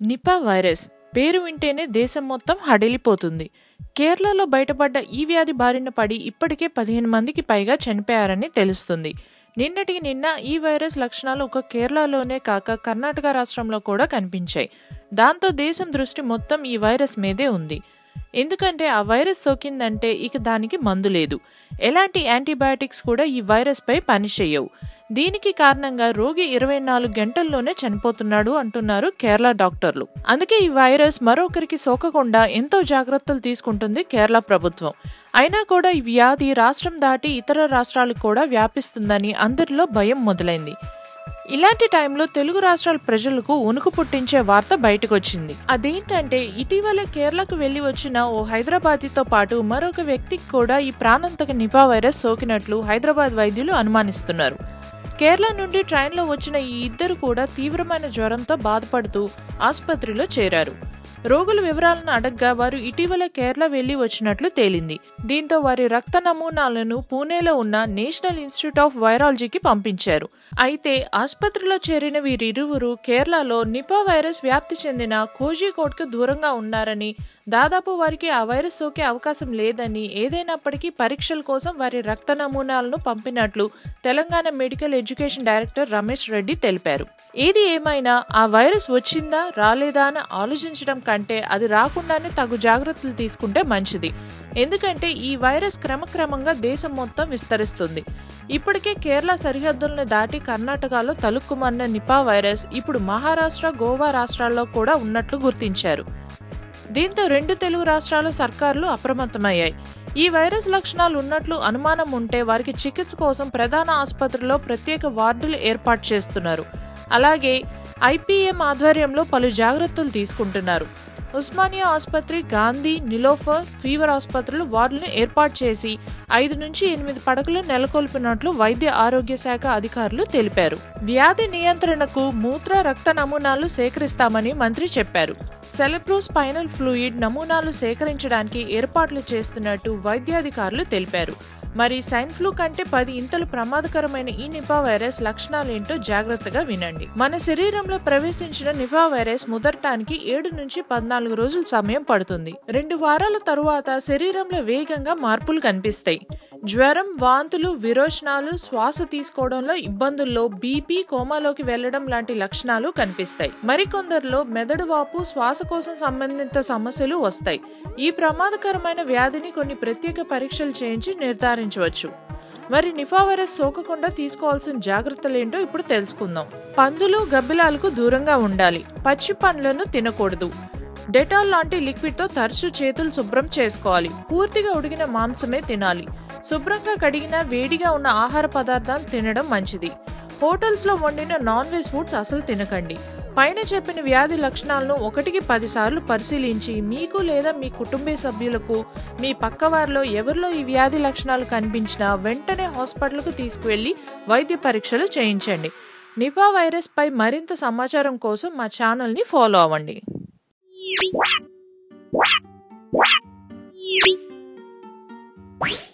Nipah virus పేరు వింటేనే దేశం మొత్తం హడలిపోతుంది కేరళలో బయటపడ్డ ఈ వ్యాధి బారిన పడి ఇప్పటికే పదిహేను మందికి పైగా చనిపోయారని తెలుస్తుంది నిన్నటికి నిన్న ఈ వైరస్ లక్షణాలు ఒక కేరళలోనే కాక కర్ణాటక రాష్ట్రంలో కూడా కనిపించాయి దాంతో దేశం దృష్టి మొత్తం ఈ వైరస్ మీదే ఉంది ఎందుకంటే ఆ వైరస్ సోకిందంటే ఇక దానికి మందు లేదు ఎలాంటి యాంటీబయాటిక్స్ కూడా ఈ వైరస్ పై పనిచేయవు దీనికి కారణంగా రోగి ఇరవై నాలుగు గంటల్లోనే చనిపోతున్నాడు అంటున్నారు కేరళ డాక్టర్లు అందుకే ఈ వైరస్ మరొకరికి సోకకుండా ఎంతో జాగ్రత్తలు తీసుకుంటుంది కేరళ ప్రభుత్వం అయినా కూడా ఈ వ్యాధి రాష్ట్రం దాటి ఇతర రాష్ట్రాలకు కూడా వ్యాపిస్తుందని అందరిలో భయం మొదలైంది ఇలాంటి టైంలో తెలుగు రాష్ట్రాల ప్రజలకు ఉనుకు పుట్టించే వార్త బయటకు వచ్చింది అదేంటంటే ఇటీవల కేరళకు వెళ్లి వచ్చిన ఓ హైదరాబాదీతో పాటు మరొక వ్యక్తికి కూడా ఈ ప్రాణాంతక నిపా వైరస్ సోకినట్లు హైదరాబాద్ వైద్యులు అనుమానిస్తున్నారు కేరళ నుండి ట్రైన్లో వచ్చిన ఈ ఇద్దరు కూడా తీవ్రమైన జ్వరంతో బాధపడుతూ ఆసుపత్రిలో చేరారు రోగుల వివరాలను అడగ్గా వారు ఇటీవల కేరళ వెళ్లి వచ్చినట్లు తేలింది దీంతో వారి రక్త నమూనాలను పూణేలో ఉన్న నేషనల్ ఇన్స్టిట్యూట్ ఆఫ్ వైరాలజీకి పంపించారు అయితే ఆసుపత్రిలో చేరిన వీరిరువురు కేరళలో నిపా వైరస్ వ్యాప్తి చెందిన కోజికోట్కు దూరంగా ఉన్నారని దాదాపు వారికి ఆ వైరస్ సోకే అవకాశం లేదని ఏదైనప్పటికీ పరీక్షల కోసం వారి రక్త నమూనాలను పంపినట్లు Telangana medical education director Ramesh Reddy తెలిపారు ఏది ఏమైనా ఆ వైరస్ వచ్చిందా రాలేదా అని ఆలోచించడం కంటే అది రాకుండానే తగు జాగ్రత్తలు తీసుకుంటే మంచిది ఎందుకంటే ఈ వైరస్ క్రమక్రమంగా దేశం మొత్తం విస్తరిస్తుంది ఇప్పటికే కేరళ సరిహద్దులను దాటి కర్ణాటకలో తలుక్కుమన్న నిపా వైరస్ ఇప్పుడు మహారాష్ట్ర గోవా రాష్ట్రాల్లో కూడా ఉన్నట్లు గుర్తించారు దీంతో రెండు తెలుగు రాష్ట్రాల సర్కారులు అప్రమత్తమయ్యాయి ఈ వైరస్ లక్షణాలు ఉన్నట్లు అనుమానం ఉంటే వారికి చికిత్స కోసం ప్రధాన ఆసుపత్రిలో ప్రత్యేక వార్డులు ఏర్పాటు చేస్తున్నారు అలాగే ఐపీఎం ఆధ్వర్యంలో పలు జాగ్రత్తలు తీసుకుంటున్నారు ఉస్మానియా ఆసుపత్రి గాంధీ నిలోఫర్ ఫీవర్ ఆసుపత్రులు వార్డులను ఏర్పాటు చేసి ఐదు నుంచి ఎనిమిది పడకలు నెలకొల్పినట్లు వైద్య ఆరోగ్య శాఖ అధికారులు తెలిపారు వ్యాధి నియంత్రణకు మూత్ర రక్త నమూనాలు సేకరిస్తామని మంత్రి చెప్పారు సెలబ్రో స్పైనల్ ఫ్లూయిడ్ నమూనాలు సేకరించడానికి ఏర్పాట్లు చేస్తున్నట్టు వైద్యాధికారులు తెలిపారు మరి సైన్ ఫ్లూ కంటే పది ఇంతలు ప్రమాదకరమైన ఈ నిపా వైరస్ లక్షణాలేంటో జాగ్రత్తగా వినండి మన శరీరంలో ప్రవేశించిన నిపా వైరస్ ముదరటానికి ఏడు నుంచి పద్నాలుగు రోజుల సమయం పడుతుంది రెండు వారాల తరువాత శరీరంలో వేగంగా మార్పులు కనిపిస్తాయి జ్వరం వాంతులు విరోచనాలు శ్వాస తీసుకోవడంలో ఇబ్బందుల్లో బీపీ కోమాలోకి వెళ్లడం లాంటి లక్షణాలు కనిపిస్తాయి మరికొందరిలో మెదడు వాపు శ్వాసకోశం సంబంధిత సమస్యలు వస్తాయి ఈ ప్రమాదకరమైన వ్యాధిని కొన్ని ప్రత్యేక పరీక్షలు చేయించి నిర్ధారించవచ్చు మరి నిఫా వైరస్ సోకకుండా తీసుకోవాల్సిన జాగ్రత్తలేంటో ఇప్పుడు తెలుసుకుందాం పందులు గబ్బిలాలకు దూరంగా ఉండాలి పచ్చి పండ్లను తినకూడదు డెటాల్ లాంటి లిక్విడ్తో తరచూ చేతులు శుభ్రం చేసుకోవాలి పూర్తిగా ఉడికిన మాంసమే తినాలి శుభ్రంగా కడిగిన వేడిగా ఉన్న ఆహార పదార్థాలు తినడం మంచిది హోటల్స్లో వండిన నాన్ వెజ్ ఫుడ్స్ అసలు తినకండి పైన చెప్పిన వ్యాధి లక్షణాలను ఒకటికి పదిసార్లు పరిశీలించి మీకు లేదా మీ కుటుంబ సభ్యులకు మీ పక్కవారిలో ఎవరిలో ఈ వ్యాధి లక్షణాలు కనిపించినా వెంటనే హాస్పిటల్కు తీసుకువెళ్లి వైద్య పరీక్షలు చేయించండి నిపా వైరస్ పై మరింత సమాచారం కోసం మా ఛానల్ని ఫాలో అవ్వండి you